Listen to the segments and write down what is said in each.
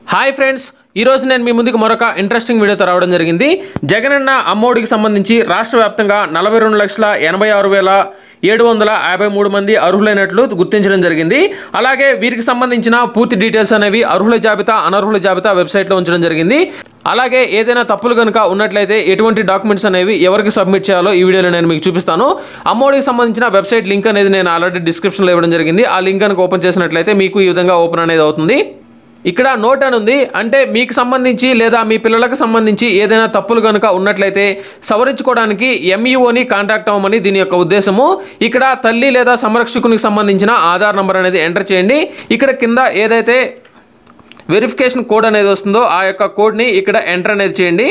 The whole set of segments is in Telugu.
హాయ్ ఫ్రెండ్స్ ఈరోజు నేను మీ ముందుకు మరొక ఇంట్రెస్టింగ్ వీడియోతో రావడం జరిగింది జగనన్న అమ్మఒడికి సంబంధించి రాష్ట్ర వ్యాప్తంగా నలభై రెండు లక్షల ఎనభై ఆరు వేల ఏడు వందల యాభై మూడు మంది అర్హులైనట్లు గుర్తించడం జరిగింది అలాగే వీరికి సంబంధించిన పూర్తి డీటెయిల్స్ అనేవి అర్హుల జాబితా అనర్హుల జాబితా వెబ్సైట్లో ఉంచడం జరిగింది అలాగే ఏదైనా తప్పులు కనుక ఉన్నట్లయితే ఎటువంటి డాక్యుమెంట్స్ అనేవి ఎవరికి సబ్మిట్ చేయాలో ఈ వీడియోలో నేను మీకు చూపిస్తాను అమ్మఒడికి సంబంధించిన వెబ్సైట్ లింక్ అనేది నేను ఆల్రెడీ డిస్క్రిప్షన్లో ఇవ్వడం జరిగింది ఆ లింక్ కనుక ఓపెన్ చేసినట్లయితే మీకు ఈ విధంగా ఓపెన్ అనేది అవుతుంది ఇక్కడ నోట్ అని ఉంది అంటే మీకు సంబంధించి లేదా మీ పిల్లలకు సంబంధించి ఏదైనా తప్పులు కనుక ఉన్నట్లయితే సవరించుకోవడానికి ఎంఈఓని కాంటాక్ట్ అవ్వమని దీని యొక్క ఉద్దేశము ఇక్కడ తల్లి లేదా సంరక్షకునికి సంబంధించిన ఆధార్ నంబర్ అనేది ఎంటర్ చేయండి ఇక్కడ కింద ఏదైతే వెరిఫికేషన్ కోడ్ అనేది వస్తుందో ఆ యొక్క కోడ్ని ఇక్కడ ఎంటర్ అనేది చేయండి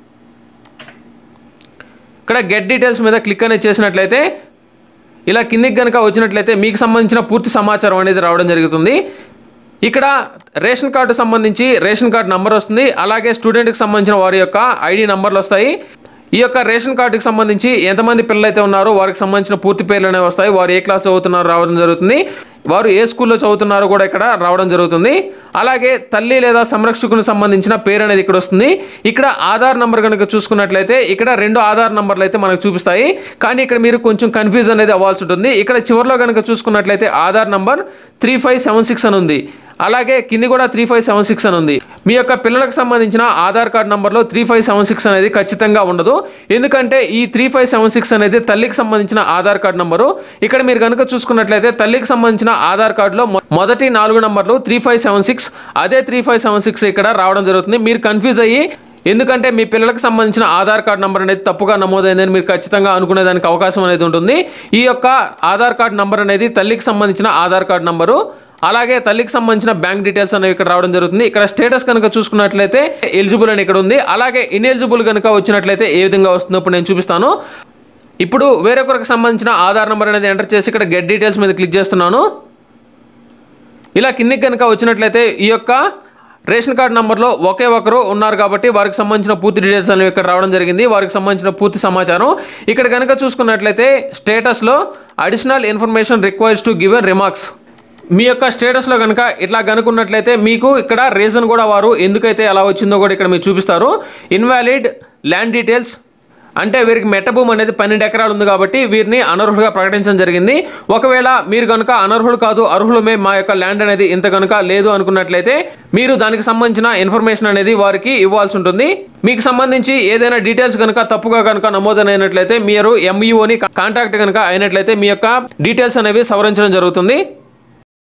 ఇక్కడ గెట్ డీటెయిల్స్ మీద క్లిక్ అనేది చేసినట్లయితే ఇలా కిందికి కనుక వచ్చినట్లయితే మీకు సంబంధించిన పూర్తి సమాచారం అనేది రావడం జరుగుతుంది ఇక్కడ రేషన్ కార్డు సంబంధించి రేషన్ కార్డు నంబర్ వస్తుంది అలాగే స్టూడెంట్కి సంబంధించిన వారి యొక్క ఐడి నంబర్లు వస్తాయి ఈ యొక్క రేషన్ కార్డుకి సంబంధించి ఎంతమంది పిల్లలు అయితే ఉన్నారో వారికి సంబంధించిన పూర్తి పేర్లు అనేవి వస్తాయి వారు ఏ క్లాస్ చదువుతున్నారో రావడం జరుగుతుంది వారు ఏ స్కూల్లో చదువుతున్నారో కూడా ఇక్కడ రావడం జరుగుతుంది అలాగే తల్లి లేదా సంరక్షకునికి సంబంధించిన పేరు అనేది ఇక్కడ వస్తుంది ఇక్కడ ఆధార్ నంబర్ కనుక చూసుకున్నట్లయితే ఇక్కడ రెండు ఆధార్ నంబర్లు అయితే మనకు చూపిస్తాయి కానీ ఇక్కడ మీరు కొంచెం కన్ఫ్యూజ్ అనేది అవ్వాల్సి ఉంటుంది ఇక్కడ చివరిలో కనుక చూసుకున్నట్లయితే Aadhaar number three five seven six అని ఉంది అలాగే కింది కూడా త్రీ ఫైవ్ సెవెన్ సిక్స్ అని ఉంది మీ యొక్క పిల్లలకు సంబంధించిన ఆధార్ కార్డ్ నంబర్లో త్రీ ఫైవ్ సెవెన్ సిక్స్ అనేది ఖచ్చితంగా ఉండదు ఎందుకంటే ఈ త్రీ ఫైవ్ సెవెన్ సిక్స్ అనేది తల్లికి సంబంధించిన ఆధార్ కార్డ్ నంబరు ఇక్కడ మీరు కనుక చూసుకున్నట్లయితే తల్లికి సంబంధించిన ఆధార్ కార్డులో మొ- మొదటి నాలుగు నంబర్లు త్రీ ఫైవ్ సెవెన్ సిక్స్ అదే త్రీ ఫైవ్ సెవెన్ సిక్స్ ఇక్కడ రావడం జరుగుతుంది మీరు కన్ఫ్యూజ్ అయ్యి ఎందుకంటే మీ పిల్లలకు సంబంధించిన ఆధార్ కార్డ్ నంబర్ అనేది తప్పుగా నమోదైందని మీరు ఖచ్చితంగా అనుకునేదానికి అవకాశం అనేది ఉంటుంది ఈ యొక్క ఆధార్ కార్డ్ నంబర్ అనేది తల్లికి సంబంధించిన ఆధార్ కార్డ్ నంబరు అలాగే తల్లికి సంబంధించిన బ్యాంక్ డీటెయిల్స్ అనేవి ఇక్కడ రావడం జరుగుతుంది ఇక్కడ స్టేటస్ కనుక చూసుకున్నట్లయితే ఎలిజిబుల్ అని ఇక్కడ ఉంది అలాగే ఇన్ఎలిజిబుల్ కనుక వచ్చినట్లయితే ఏ విధంగా వస్తుందో ఇప్పుడు నేను చూపిస్తాను ఇప్పుడు వేరొకరికి సంబంధించిన ఆధార్ నెంబర్ అనేది ఎంటర్ చేసి ఇక్కడ గెట్ డీటెయిల్స్ మీద క్లిక్ చేస్తున్నాను ఇలా కిందికి కనుక వచ్చినట్లయితే ఈ యొక్క రేషన్ కార్డ్ నంబర్లో ఒకే ఒకరు ఉన్నారు కాబట్టి వారికి సంబంధించిన పూర్తి డీటెయిల్స్ అనేవి ఇక్కడ రావడం జరిగింది వారికి సంబంధించిన పూర్తి సమాచారం ఇక్కడ కనుక చూసుకున్నట్లయితే స్టేటస్లో additional information requires to given remarks మీ యొక్క స్టేటస్లో కనుక ఇట్లా కనుక్కున్నట్లయితే మీకు ఇక్కడ రీజన్ కూడా వారు ఎందుకైతే అలా వచ్చిందో కూడా ఇక్కడ మీరు చూపిస్తారు ఇన్వాలిడ్ ల్యాండ్ డీటెయిల్స్ అంటే వీరికి మెట్ట భూమి అనేది పన్నెండు ఎకరాలు ఉంది కాబట్టి వీరిని అనర్హులుగా ప్రకటించడం జరిగింది ఒకవేళ మీరు కనుక అనర్హులు కాదు అర్హులమే మా యొక్క ల్యాండ్ అనేది ఇంత కనుక లేదు అనుకున్నట్లయితే మీరు దానికి సంబంధించిన ఇన్ఫర్మేషన్ అనేది వారికి ఇవ్వాల్సి ఉంటుంది మీకు సంబంధించి ఏదైనా డీటెయిల్స్ కనుక తప్పుగా కనుక నమోదైనట్లయితే మీరు ఎంఈఓని కాంటాక్ట్ కనుక అయినట్లయితే మీ యొక్క డీటెయిల్స్ అనేవి సవరించడం జరుగుతుంది